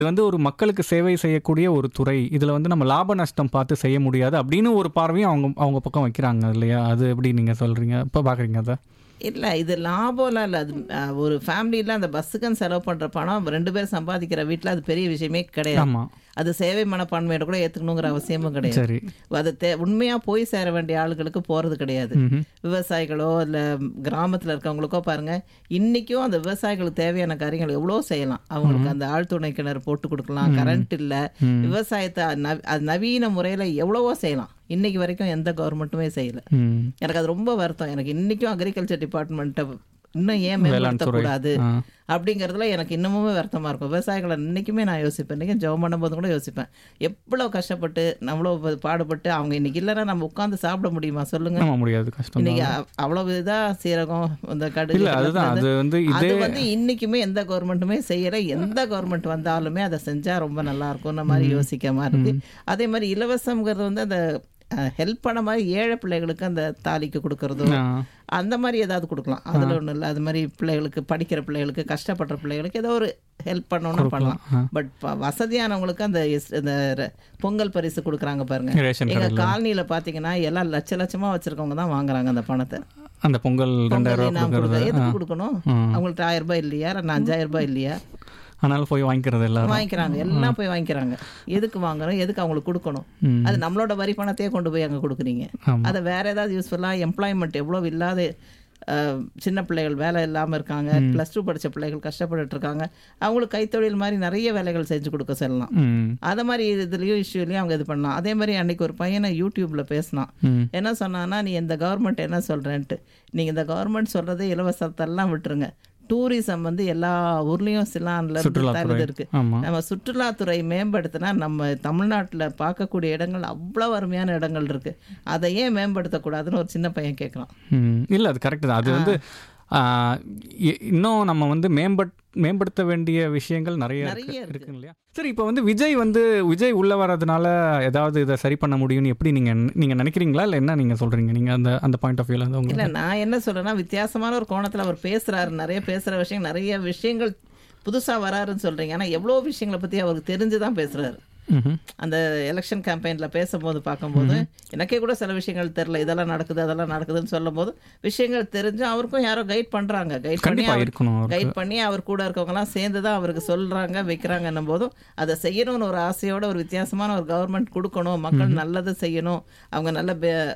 இது வந்து ஒரு மக்களுக்கு சேவை செய்யக்கூடிய ஒரு துறை இதில் வந்து நம்ம லாப நஷ்டம் பார்த்து செய்ய முடியாது அப்படின்னு ஒரு பார்வையும் அவங்க அவங்க பக்கம் வைக்கிறாங்க இல்லையா அது எப்படி நீங்கள் சொல்கிறீங்க இப்போ பார்க்குறீங்க அதை இல்லை இது லாபம்லாம் இல்லை அது அஹ், ஒரு ஃபேமிலியில் அந்த பஸ்ஸுக்குன்னு செலவு பண்ணுற பணம் ரெண்டு பேர் சம்பாதிக்கிற வீட்டில் அது பெரிய விஷயமே கிடையாது ஆமாம் அது சேவை மனப்பான்மையோட கூட ஏற்றுக்கணுங்கிற அவசியமும் கிடையாது சரி அது தே உண்மையாக போய் சேர வேண்டிய ஆளுகளுக்கு போகிறது கிடையாது ம்ஹும். விவசாயிகளோ இல்லை கிராமத்தில் இருக்கவங்களுக்கோ பாருங்க இன்றைக்கும் அந்த விவசாயிகளுக்கு தேவையான காரியங்கள் எவ்வளோ செய்யலாம் அவங்களுக்கு அந்த ஆழ்துணை கிணறு போட்டு கொடுக்கலாம் கரண்ட் இல்லை விவசாயத்தை நவ- அது நவீன முறையில் எவ்வளவோ செய்யலாம் இன்னைக்கு வரைக்கும் எந்த கவர்மெண்ட்டுமே செய்யலை ம் எனக்கு அது ரொம்ப வருத்தம் எனக்கு இன்னைக்கும் அக்ரிகல்ச்சர் டிபார்ட்மெண்ட்டை இன்னும் ஏன் வேளாண் துறை மேம்படுத்தக்கூடாது ஆ அப்படிங்கிறதுல எனக்கு இன்னமுமே வருத்தமாக இருக்கும் விவசாயிகளை இன்னைக்குமே நான் யோசிப்பேன் இன்றைக்கும் ஜெபம் பண்ணும்போது கூட யோசிப்பேன் எவ்வளோ கஷ்டப்பட்டு நம்மளோ பாடுபட்டு அவங்க இன்னைக்கு இல்லைன்னா நம்ம உட்காந்து சாப்பிட முடியுமா சொல்லுங்க ஆமா முடியாது கஷ்டம் இன்னைக்கு அ- அவ்வளவு இதா சீரகம் இந்த கடுகு இல்ல அதுதான் இதெல்லாம் அது வந்து அது இதே வந்து இன்னைக்குமே எந்த கவர்மெண்ட்டுமே செய்யற எந்த கவர்மெண்ட் வந்தாலுமே அதை செஞ்சா ரொம்ப நல்லா இருக்கும்னு மாதிரி யோசிக்க மாதிரி இருக்கு அதே மாதிரி இலவசம்ங்கிறது வந்து அந்த ஹெல்ப் பண்ண மாதிரி ஏழை பிள்ளைகளுக்கு அந்த தாலிக்கு கொடுக்கறதோ ஆ, அந்த மாதிரி ஏதாவது கொடுக்கலாம் அதில் ஒன்றும் இல்லை அது மாதிரி பிள்ளைகளுக்கு படிக்கிற பிள்ளைகளுக்கு கஷ்டப்படுற பிள்ளைகளுக்கு ஏதோ ஒரு ஹெல்ப் பண்ணணும்னா பண்ணலாம் ஆ. பட் வசதியானவங்களுக்கு அந்த எஸ்- இந்த ர- பொங்கல் பரிசு கொடுக்குறாங்க பாருங்க ரேஷன் எங்க கடையில் காலனியில பாத்தீங்கன்னா எல்லாம் லட்ச லட்சமா வச்சிருக்கவங்க தான் வாங்குறாங்க அந்த பணத்தை அந்த பொங்கல் ரெண்டாயிரம் பொங்கல் ரூபாய் நாம் கொடுக்கறது கொடுக்க எதுக்கு கொடுக்கணும் அவங்கள்ட்ட ஆயிரம் ரூபாய் இல்லையா இல்லை அஞ்சாயிரம் ரூபாய் இல்லையா ஆனாலும் போய் வாங்கிக்கிறது எல்லாரும் வாங்கிக்கிறாங்க எல்லாம் போய் வாங்கிக்கிறாங்க எதுக்கு வாங்கணும் எதுக்கு அவங்களுக்கு கொடுக்கணும் ம். அது நம்மளோட வரி பணத்தையே கொண்டு போய் அங்க கொடுக்குறீங்க ஆமா. அதை வேற ஏதாவது யூஸ்ஃபுல்லாக எம்ப்ளாய்மெண்ட் எவ்வளோ இல்லாத அஹ், சின்ன பிள்ளைகள் வேலை இல்லாமல் இருக்காங்க ப்ளஸ் டூ படித்த பிள்ளைகள் கஷ்டப்பட்டுட்டு இருக்காங்க அவங்களுக்கு கைத்தொழில் மாதிரி நிறைய வேலைகள் செஞ்சு கொடுக்க சொல்லலாம் ம் அதை மாதிரி இதுலேயும் இஷ்யூலையும் அவங்க இது பண்ணலாம் அதே மாதிரி அன்னைக்கு ஒரு பையனை யூடியூப்ல பேசினான் ம் என்ன சொன்னான்னா நீ இந்த கவர்மெண்ட் என்ன சொல்கிறேன்ட்டு நீங்கள் இந்த கவர்மெண்ட் சொல்கிறதே இலவசத்தெல்லாம் விட்டுருங்க டூரிசம் வந்து எல்லா ஊர்லேயும் சிலான்ல சுற்றுலாத்துறை இருக்கு ஆமா நம்ம சுற்றுலாத்துறை மேம்படுத்தினா நம்ம தமிழ்நாட்டில் பார்க்கக்கூடிய இடங்கள் அவ்வளோ அருமையான இடங்கள் இருக்கு அதை ஏன் மேம்படுத்தக்கூடாதுன்னு ஒரு சின்ன பையன் கேட்குறான் ம் இல்லை அது கரெக்ட் தான் அது வந்து ஆ, இ- இன்னும் நம்ம வந்து மேம்பட் மேம்படுத்த வேண்டிய விஷயங்கள் நிறைய நிறைய இருக்கு இருக்கு. இருக்குங்க இல்லையா சரி இப்போ வந்து விஜய் வந்து விஜய் உள்ள வர்றதுனால ஏதாவது இதை சரி பண்ண முடியும்னு எப்படி நீங்க நீங்க நினைக்கிறீங்களா இல்லை என்ன நீங்க சொல்றீங்க நீங்க அந்த அந்த பாயிண்ட் ஆஃப் வியூல வந்து இல்லை உங்களுக்கு நான் என்ன சொல்றேன்னா வித்தியாசமான ஒரு கோணத்தில் அவர் பேசுறாரு நிறைய பேசுகிற விஷயம் நிறைய விஷயங்கள் புதுசாக வராருன்னு சொல்றீங்க ஆனால் எவ்வளோ விஷயங்களை பற்றி அவருக்கு தெரிஞ்சு தான் பேசுறாரு ம்ஹும். அந்த எலெக்ஷன் கேம்பெயினில் பேசும்போது பார்க்கும்போது எனக்கே கூட சில விஷயங்கள் தெரில இதெல்லாம் நடக்குது அதெல்லாம் நடக்குதுன்னு சொல்லும்போது விஷயங்கள் தெரிஞ்சு அவருக்கும் யாரோ கைட் பண்ணுறாங்க கைட் பண்ணி கண்டிப்பா அவர் இருக்கணும் அவருக்கு. கைட் பண்ணி அவர் கூட இருக்கவங்கலாம் சேர்ந்து தான் அவருக்கு சொல்கிறாங்க வைக்கிறாங்கன்னும் போதும் அதை செய்யணும்னு ஒரு ஆசையோட ஒரு வித்தியாசமான ஒரு கவர்மெண்ட் கொடுக்கணும் மக்கள் நல்லது செய்யணும் அவங்க நல்ல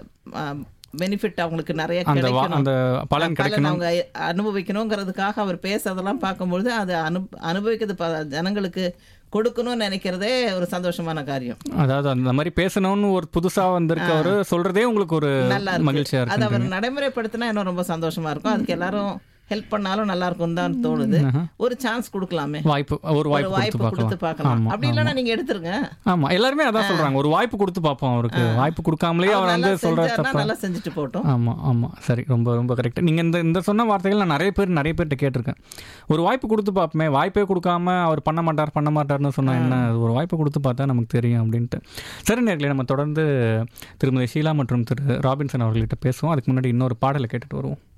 பெனிஃபிட் அவங்களுக்கு நிறைய அந்த வா- கிடைக்கணும் அந்த பலன் பலன் கிடைக்கணும் அவங்க அனுபவிக்கணுங்கிறதுக்காக அவர் பேசுறதெல்லாம் பார்க்கும்பொழுது அது அனு அனுபவிக்கிறது ப- ஜனங்களுக்கு கொடுக்கணும்னு நினைக்கிறதே ஒரு சந்தோஷமான காரியம் அதாவது அந்த மாதிரி பேசணும்னு ஒரு புதுசா வந்திருக்கவரு சொல்றதே உங்களுக்கு ஒரு நல்லா இருக்கு மகிழ்ச்சியா அது இருக்கு அவர் நடைமுறைப்படுத்தினா இன்னும் ரொம்ப சந்தோஷமா இருக்கும் அதுக்கு எல்லாரும் ஹெல்ப் பண்ணாலும் நல்லா இருக்கும் தான் தோணுது ஒரு சான்ஸ் கொடுக்கலாமே வாய்ப்பு ஒரு ஒரு வாய்ப்பு கொடுத்து வாய்ப்பு கொடுத்து பார்க்கலாம் பார்க்கலாம் ஆமா அப்படி இல்லைன்னா நீங்க எடுத்துருங்க ஆமா எல்லாருமே அதான் சொல்றாங்க ஒரு வாய்ப்பு கொடுத்து பார்ப்போம் அவருக்கு வாய்ப்பு கொடுக்காமலே அவர் அவர் வந்து நல்லா சொல்ற செஞ்சாருன்னா தப்பா நல்லா செஞ்சுட்டு போட்டோம் ஆமா ஆமா சரி ரொம்ப ரொம்ப கரெக்ட் நீங்க இந்த இந்த சொன்ன வார்த்தைகள் நான் நிறைய பேர் நிறைய பேர்கிட்ட கேட்டிருக்கேன் ஒரு வாய்ப்பு கொடுத்து பார்ப்போமே வாய்ப்பே கொடுக்காம அவர் பண்ண மாட்டார் பண்ண மாட்டார்னு சொன்னா என்ன அது ஒரு வாய்ப்பு கொடுத்து பார்த்தா நமக்கு தெரியும் அப்படின்ட்டு சரி நேர்களே நம்ம தொடர்ந்து திருமதி ஷீலா மற்றும் திரு ராபின்சன் அவர்கள்கிட்ட பேசுவோம் அதுக்கு முன்னாடி இன்னொரு பாடலை கேட்டுட்டு வருவோம்